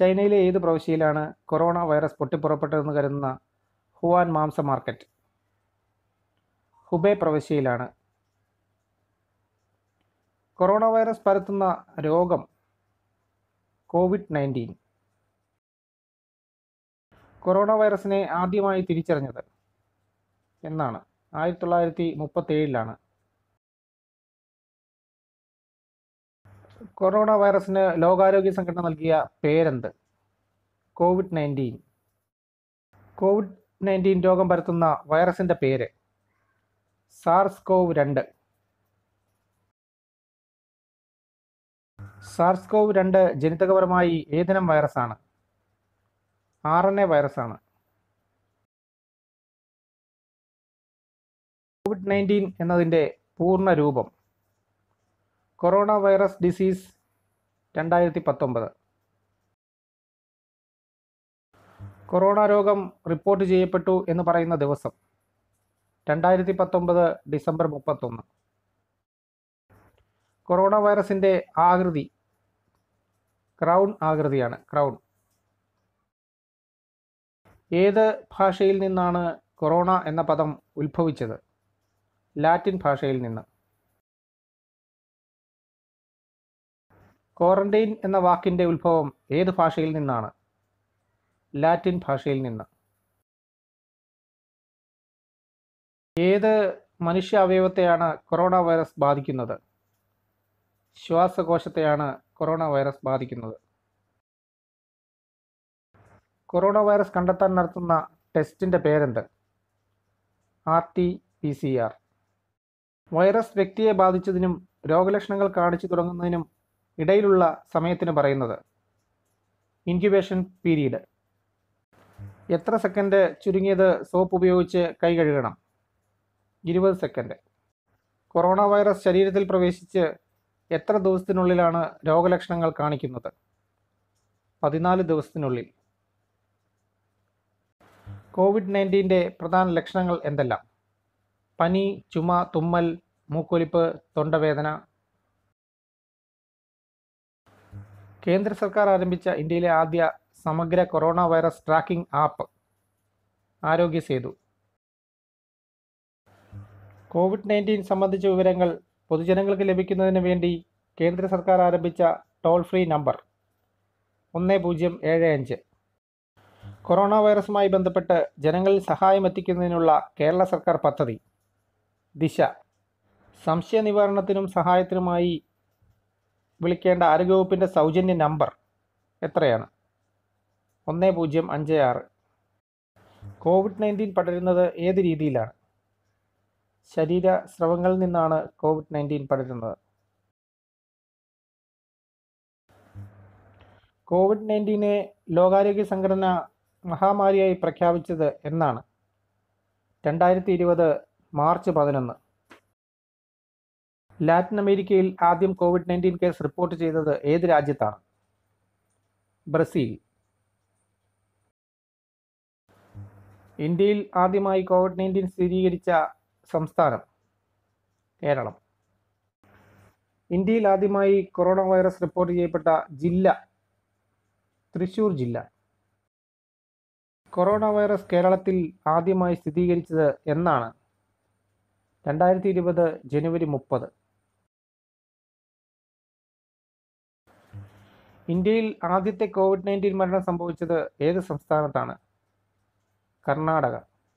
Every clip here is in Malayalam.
ചൈനയിലെ ഏത് പ്രവിശ്യയിലാണ് കൊറോണ വൈറസ് പൊട്ടിപ്പുറപ്പെട്ടതെന്ന് കരുതുന്ന ഹുവാൻ മാംസ മാർക്കറ്റ് ഹുബേ പ്രവിശ്യയിലാണ് കൊറോണ വൈറസ് പരത്തുന്ന രോഗം കോവിഡ് നയൻറ്റീൻ കൊറോണ വൈറസിനെ ആദ്യമായി തിരിച്ചറിഞ്ഞത് എന്നാണ് ആയിരത്തി തൊള്ളായിരത്തി മുപ്പത്തേഴിലാണ് കൊറോണ വൈറസിന് ലോകാരോഗ്യ സംഘടന നൽകിയ പേരെന്ത് കോവിഡ് നയൻറ്റീൻ കോവിഡ് നയൻറ്റീൻ രോഗം പരത്തുന്ന വൈറസിൻ്റെ പേര് സാർസ് കോവ് രണ്ട് സാർസ് കോവ് രണ്ട് ജനിതകപരമായി ഏതിനം വൈറസാണ് ആർ എൻ എ വൈറസാണ് കോവിഡ് നയൻറ്റീൻ എന്നതിൻ്റെ പൂർണ്ണ രൂപം കൊറോണ വൈറസ് ഡിസീസ് രണ്ടായിരത്തി പത്തൊമ്പത് കൊറോണ രോഗം റിപ്പോർട്ട് ചെയ്യപ്പെട്ടു എന്ന് പറയുന്ന ദിവസം രണ്ടായിരത്തി പത്തൊമ്പത് ഡിസംബർ മുപ്പത്തൊന്ന് കൊറോണ വൈറസിൻ്റെ ആകൃതി ക്രൗൺ ആകൃതിയാണ് ക്രൗൺ ഏത് ഭാഷയിൽ നിന്നാണ് കൊറോണ എന്ന പദം ഉത്ഭവിച്ചത് ലാറ്റിൻ ഭാഷയിൽ നിന്ന് ക്വാറന്റൈൻ എന്ന വാക്കിൻ്റെ ഉത്ഭവം ഏത് ഭാഷയിൽ നിന്നാണ് ലാറ്റിൻ ഭാഷയിൽ നിന്ന് ഏത് മനുഷ്യ അവയവത്തെയാണ് കൊറോണ വൈറസ് ബാധിക്കുന്നത് ശ്വാസകോശത്തെയാണ് കൊറോണ വൈറസ് ബാധിക്കുന്നത് കൊറോണ വൈറസ് കണ്ടെത്താൻ നടത്തുന്ന ടെസ്റ്റിൻ്റെ പേരെന്ത് R T P C R virus വ്യക്തിയെ ബാധിച്ചതിനും രോഗലക്ഷണങ്ങൾ കാണിച്ചു തുടങ്ങുന്നതിനും ഇടയിലുള്ള സമയത്തിന് പറയുന്നത് ഇൻക്യുബേഷൻ പീരീഡ് എത്ര സെക്കൻഡ് ചുരുങ്ങിയത് സോപ്പ് ഉപയോഗിച്ച് കൈ കഴുകണം ഇരുപത് സെക്കൻഡ് കൊറോണ വൈറസ് ശരീരത്തിൽ പ്രവേശിച്ച് എത്ര ദിവസത്തിനുള്ളിലാണ് രോഗലക്ഷണങ്ങൾ കാണിക്കുന്നത് പതിനാല് ദിവസത്തിനുള്ളിൽ കോവിഡ് നയൻറ്റീൻ്റെ പ്രധാന ലക്ഷണങ്ങൾ എന്തെല്ലാം പനി ചുമ തുമ്മൽ മൂക്കൊലിപ്പ് തൊണ്ടവേദന കേന്ദ്ര സർക്കാർ ആരംഭിച്ച ഇന്ത്യയിലെ ആദ്യ സമഗ്ര കൊറോണ വൈറസ് ട്രാക്കിംഗ് ആപ്പ് ആരോഗ്യ സേതു കോവിഡ് നയൻറ്റീൻ സംബന്ധിച്ച വിവരങ്ങൾ പൊതുജനങ്ങൾക്ക് ലഭിക്കുന്നതിന് വേണ്ടി കേന്ദ്ര സർക്കാർ ആരംഭിച്ച ടോൾ ഫ്രീ നമ്പർ ഒന്ന് പൂജ്യം ഏഴ് അഞ്ച് കൊറോണ വൈറസുമായി ബന്ധപ്പെട്ട് ജനങ്ങളിൽ സഹായം എത്തിക്കുന്നതിനുള്ള കേരള സർക്കാർ പദ്ധതി ദിശ സംശയ നിവാരണത്തിനും സഹായത്തിനുമായി വിളിക്കേണ്ട ആരോഗ്യവകുപ്പിൻ്റെ സൗജന്യ നമ്പർ എത്രയാണ് ഒന്ന് പൂജ്യം അഞ്ച് ആറ് കോവിഡ് നയൻറ്റീൻ പടരുന്നത് ഏത് രീതിയിലാണ് ശരീര സ്രവങ്ങളിൽ നിന്നാണ് കോവിഡ് നയൻറ്റീൻ പടരുന്നത് കോവിഡ് നയൻറ്റീനെ ലോകാരോഗ്യ സംഘടന മഹാമാരിയായി പ്രഖ്യാപിച്ചത് എന്നാണ് രണ്ടായിരത്തി ഇരുപത് മാർച്ച് പതിനൊന്ന് ലാറ്റിൻ അമേരിക്കയിൽ ആദ്യം കോവിഡ് നയൻറ്റീൻ കേസ് റിപ്പോർട്ട് ചെയ്തത് ഏത് രാജ്യത്താണ് ബ്രസീൽ ഇന്ത്യയിൽ ആദ്യമായി കോവിഡ് നയൻറ്റീൻ സ്ഥിരീകരിച്ച സംസ്ഥാനം കേരളം ഇന്ത്യയിൽ ആദ്യമായി കൊറോണ വൈറസ് റിപ്പോർട്ട് ചെയ്യപ്പെട്ട ജില്ല തൃശൂർ ജില്ല കൊറോണ വൈറസ് കേരളത്തിൽ ആദ്യമായി സ്ഥിരീകരിച്ചത് എന്നാണ് രണ്ടായിരത്തി ഇരുപത് ജനുവരി മുപ്പത് ഇന്ത്യയിൽ ആദ്യത്തെ കോവിഡ് നയൻറ്റീൻ മരണം സംഭവിച്ചത് ഏത് സംസ്ഥാനത്താണ് കർണാടക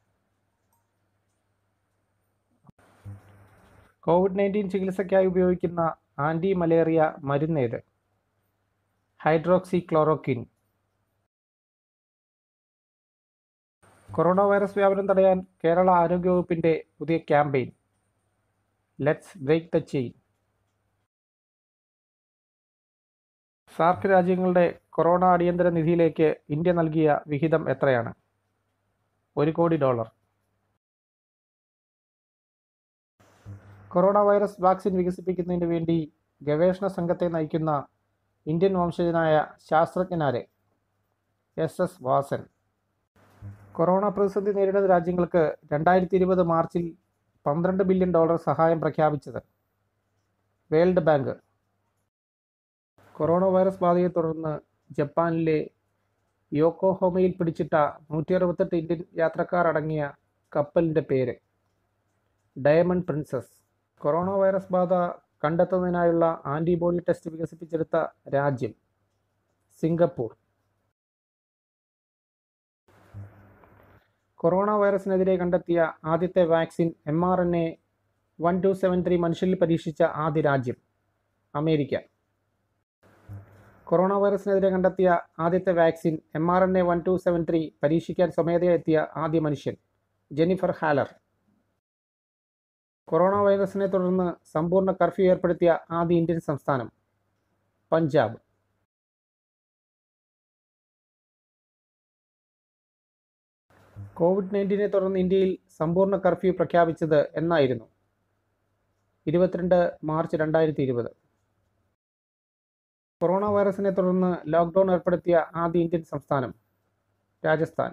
കോവിഡ് നയൻറ്റീൻ ചികിത്സയ്ക്കായി ഉപയോഗിക്കുന്ന ആൻറ്റി മലേറിയ മരുന്നേത് ഹൈഡ്രോക്സി ക്ലോറോക്വിൻ കൊറോണ വൈറസ് വ്യാപനം തടയാൻ കേരള ആരോഗ്യവകുപ്പിൻ്റെ പുതിയ campaign let's break the chain SAARC രാജ്യങ്ങളുടെ കൊറോണ അടിയന്തര നിധിയിലേക്ക് ഇന്ത്യ നൽകിയ വിഹിതം എത്രയാണ് ഒരു കോടി ഡോളർ കൊറോണ വൈറസ് വാക്സിൻ വികസിപ്പിക്കുന്നതിന് വേണ്ടി ഗവേഷണ സംഘത്തെ നയിക്കുന്ന ഇന്ത്യൻ വംശജനായ ശാസ്ത്രജ്ഞനാരെ എസ് എസ് വാസൻ കൊറോണ പ്രതിസന്ധി നേരിടുന്ന രാജ്യങ്ങൾക്ക് രണ്ടായിരത്തി ഇരുപത് മാർച്ചിൽ പന്ത്രണ്ട് ബില്യൺ ഡോളർ സഹായം പ്രഖ്യാപിച്ചത് വേൾഡ് ബാങ്ക് കൊറോണ വൈറസ് ബാധയെ തുടർന്ന് ജപ്പാനിലെ യോക്കോഹോമയിൽ പിടിച്ചിട്ട നൂറ്റി അറുപത്തെട്ട് ഇന്ത്യൻ യാത്രക്കാർ അടങ്ങിയ കപ്പലിൻ്റെ പേര് ഡയമണ്ട് പ്രിൻസസ് കൊറോണ വൈറസ് ബാധ കണ്ടെത്തുന്നതിനായുള്ള ആൻറ്റിബോഡി ടെസ്റ്റ് വികസിപ്പിച്ചെടുത്ത രാജ്യം സിംഗപ്പൂർ കൊറോണ വൈറസിനെതിരെ കണ്ടെത്തിയ ആദ്യത്തെ vaccine M R N A one two seven three മനുഷ്യരിൽ പരീക്ഷിച്ച ആദ്യ രാജ്യം അമേരിക്ക കൊറോണ വൈറസിനെതിരെ കണ്ടെത്തിയ ആദ്യത്തെ vaccine M R N A one two seven three പരീക്ഷിക്കാൻ സ്വമേധയാ എത്തിയ ആദ്യ മനുഷ്യൻ ജെനിഫർ ഹാലർ കൊറോണ വൈറസിനെ തുടർന്ന് സമ്പൂർണ്ണ കർഫ്യൂ ഏർപ്പെടുത്തിയ ആദ്യ ഇന്ത്യൻ സംസ്ഥാനം പഞ്ചാബ് കോവിഡ് നയൻറ്റീനെ തുടർന്ന് ഇന്ത്യയിൽ സമ്പൂർണ്ണ കർഫ്യൂ പ്രഖ്യാപിച്ചത് എന്നായിരുന്നു ഇരുപത്തിരണ്ട് മാർച്ച് രണ്ടായിരത്തി ഇരുപത് കൊറോണ വൈറസിനെ തുടർന്ന് ലോക്ക്ഡൗൺ ഏർപ്പെടുത്തിയ ആദ്യ ഇന്ത്യൻ സംസ്ഥാനം രാജസ്ഥാൻ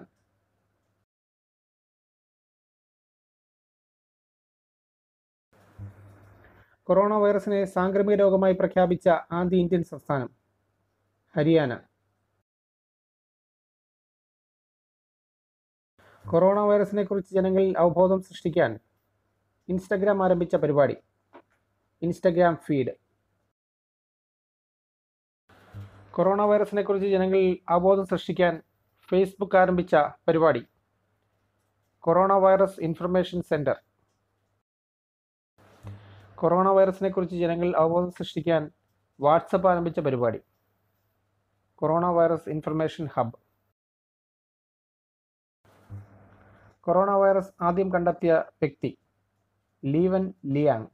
കൊറോണ വൈറസിനെ സാംക്രമിക രോഗമായി പ്രഖ്യാപിച്ച ആദ്യ ഇന്ത്യൻ സംസ്ഥാനം ഹരിയാന കൊറോണ വൈറസിനെ കുറിച്ച് ജനങ്ങളിൽ അവബോധം സൃഷ്ടിക്കാൻ ഇൻസ്റ്റഗ്രാം ആരംഭിച്ച പരിപാടി ഇൻസ്റ്റഗ്രാം ഫീഡ് കൊറോണ വൈറസിനെ കുറിച്ച് ജനങ്ങളിൽ അവബോധം സൃഷ്ടിക്കാൻ ഫേസ്ബുക്ക് ആരംഭിച്ച പരിപാടി corona virus information centre corona വൈറസിനെ കുറിച്ച് ജനങ്ങളിൽ അവബോധം സൃഷ്ടിക്കാൻ വാട്സപ്പ് ആരംഭിച്ച പരിപാടി corona virus information hub corona virus ആദ്യം കണ്ടെത്തിയ വ്യക്തി ലീവൻ ലിയാങ്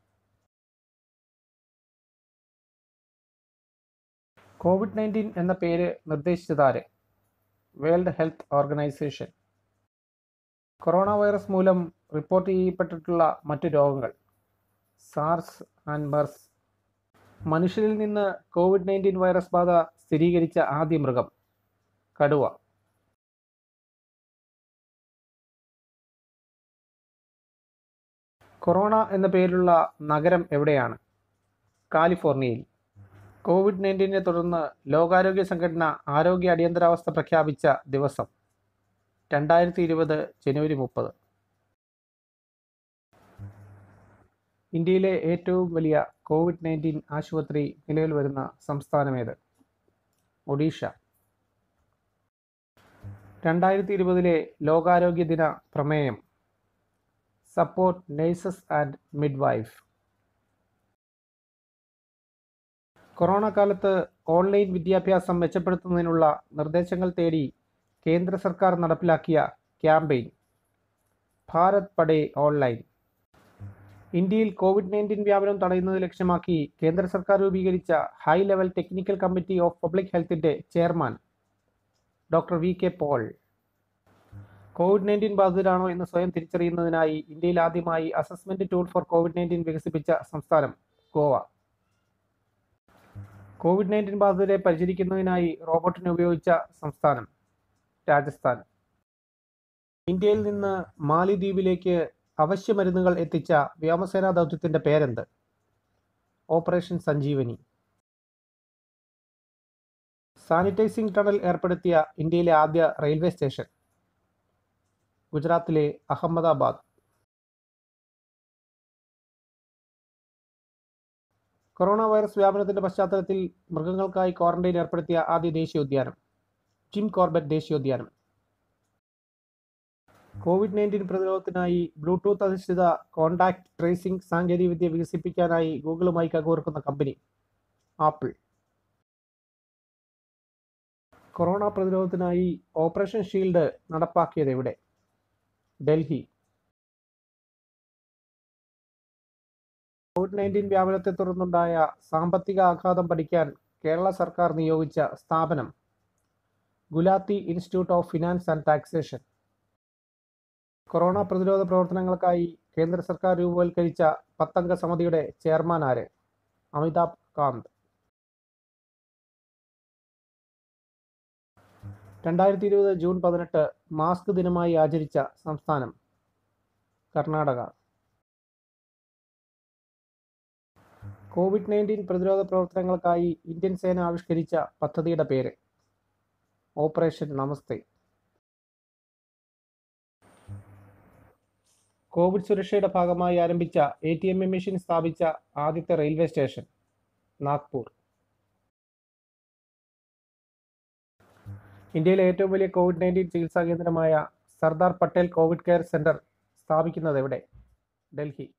കോവിഡ് നയൻറ്റീൻ എന്ന പേര് നിർദ്ദേശിച്ചതാര് World Health Organization corona virus മൂലം റിപ്പോർട്ട് ചെയ്യപ്പെട്ടിട്ടുള്ള മറ്റു രോഗങ്ങൾ സാർസ് ആൻഡ് മെർസ് മനുഷ്യരിൽ നിന്ന് കോവിഡ് നയൻറ്റീൻ വൈറസ് ബാധ സ്ഥിരീകരിച്ച ആദ്യ മൃഗം കടുവ കൊറോണ എന്ന പേരിലുള്ള നഗരം എവിടെയാണ് കാലിഫോർണിയയിൽ കോവിഡ് നയൻറ്റീനെ തുടർന്ന് ലോകാരോഗ്യ സംഘടന ആരോഗ്യ അടിയന്തരാവസ്ഥ പ്രഖ്യാപിച്ച ദിവസം രണ്ടായിരത്തി ഇരുപത് ജനുവരി മുപ്പത് ഇന്ത്യയിലെ ഏറ്റവും വലിയ കോവിഡ് നയൻറ്റീൻ ആശുപത്രി നിലവിൽ വരുന്ന സംസ്ഥാനമേത് ഒഡീഷ രണ്ടായിരത്തി ഇരുപതിലെ ലോകാരോഗ്യ ദിന പ്രമേയം support nurses and midwife corona കാലത്ത് ഓൺലൈൻ വിദ്യാഭ്യാസം മെച്ചപ്പെടുത്തുന്നതിനുള്ള നിർദ്ദേശങ്ങൾ തേടി കേന്ദ്ര സർക്കാർ നടപ്പിലാക്കിയ ക്യാമ്പയിൻ ഭാരത് പഠേ ഓൺലൈൻ ഇന്ത്യയിൽ കോവിഡ് നയൻറ്റീൻ വ്യാപനം തടയുന്നത് ലക്ഷ്യമാക്കി കേന്ദ്ര സർക്കാർ രൂപീകരിച്ച high level technical committee of public ഹെൽത്തിൻ്റെ chairman doctor V K Paul Covid nineteen ബാധിതരാണോ എന്ന് സ്വയം തിരിച്ചറിയുന്നതിനായി ഇന്ത്യയിൽ ആദ്യമായി assessment tool for Covid nineteen വികസിപ്പിച്ച സംസ്ഥാനം ഗോവ കോവിഡ് നയൻറ്റീൻ ബാധിതരെ പരിചരിക്കുന്നതിനായി റോബോട്ടിനെ ഉപയോഗിച്ച സംസ്ഥാനം രാജസ്ഥാൻ ഇന്ത്യയിൽ നിന്ന് മാലിദ്വീപിലേക്ക് അവശ്യ മരുന്നുകൾ എത്തിച്ച വ്യോമസേനാ ദൗത്യത്തിന്റെ പേരെന്ത് ഓപ്പറേഷൻ സഞ്ജീവനി സാനിറ്റൈസിംഗ് ടണൽ ഏർപ്പെടുത്തിയ ഇന്ത്യയിലെ ആദ്യ റെയിൽവേ സ്റ്റേഷൻ ഗുജറാത്തിലെ അഹമ്മദാബാദ് കൊറോണ വൈറസ് വ്യാപനത്തിന്റെ പശ്ചാത്തലത്തിൽ മൃഗങ്ങൾക്കായി ക്വാറന്റൈൻ ഏർപ്പെടുത്തിയ ആദ്യ ദേശീയോദ്യാനം ജിം കോർബറ്റ് ദേശീയോദ്യാനം കോവിഡ് നയൻറ്റീൻ പ്രതിരോധത്തിനായി ബ്ലൂടൂത്ത് അധിഷ്ഠിത കോണ്ടാക്ട് ട്രേസിംഗ് സാങ്കേതികവിദ്യ വികസിപ്പിക്കാനായി ഗൂഗിളുമായി കൈകോർക്കുന്ന കമ്പനി ആപ്പിൾ കൊറോണ പ്രതിരോധത്തിനായി ഓപ്പറേഷൻ ഷീൽഡ് നടപ്പാക്കിയത് എവിടെ ഡൽഹി കോവിഡ് നയൻറ്റീൻ വ്യാപനത്തെ തുടർന്നുണ്ടായ സാമ്പത്തിക ആഘാതം പഠിക്കാൻ കേരള സർക്കാർ നിയോഗിച്ച സ്ഥാപനം Gulati institute of finance and taxation corona പ്രതിരോധ പ്രവർത്തനങ്ങൾക്കായി കേന്ദ്ര സർക്കാർ രൂപവൽക്കരിച്ച പത്തംഗ സമിതിയുടെ ചെയർമാൻ ആര് അമിതാഭ് കാന്ത് രണ്ടായിരത്തി ഇരുപത് ജൂൺ പതിനെട്ട് മാസ്ക് ദിനമായി ആചരിച്ച സംസ്ഥാനം കർണാടക കോവിഡ് നയൻറ്റീൻ പ്രതിരോധ പ്രവർത്തനങ്ങൾക്കായി ഇന്ത്യൻ സേന ആവിഷ്കരിച്ച പദ്ധതിയുടെ പേര് ഓപ്പറേഷൻ നമസ്തേ കോവിഡ് സുരക്ഷയുടെ ഭാഗമായി ആരംഭിച്ച എ ടി എം മെഷീൻ സ്ഥാപിച്ച ആദ്യത്തെ റെയിൽവേ സ്റ്റേഷൻ നാഗ്പൂർ ഇന്ത്യയിലെ ഏറ്റവും വലിയ കോവിഡ് നയൻറ്റീൻ ചികിത്സാ കേന്ദ്രമായ Sardar Patel covid care centre സ്ഥാപിക്കുന്നത് എവിടെ ഡൽഹി